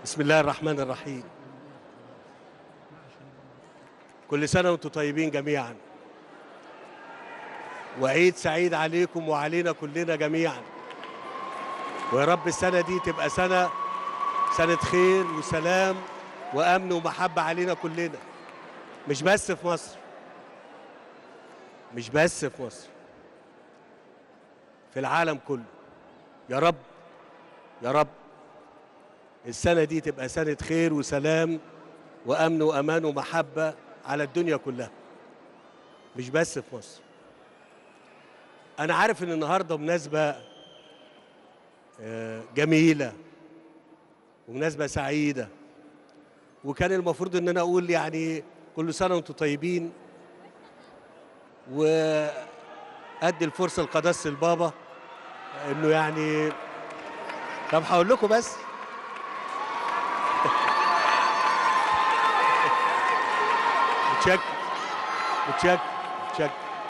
بسم الله الرحمن الرحيم كل سنة وانتم طيبين جميعا وعيد سعيد عليكم وعلينا كلنا جميعا ويا رب السنة دي تبقى سنة سنة خير وسلام وأمن ومحبة علينا كلنا مش بس في مصر مش بس في مصر في العالم كله يا رب يا رب السنة دي تبقى سنة خير وسلام وأمن وأمان ومحبة على الدنيا كلها مش بس في مصر أنا عارف إن النهاردة مناسبة آه، جميلة ومناسبة سعيدة وكان المفروض إن أنا أقول يعني كل سنة وأنتم طيبين وأدي الفرصة لقداسة البابا إنه يعني طب هقول لكم بس متشكر متشكر متشكر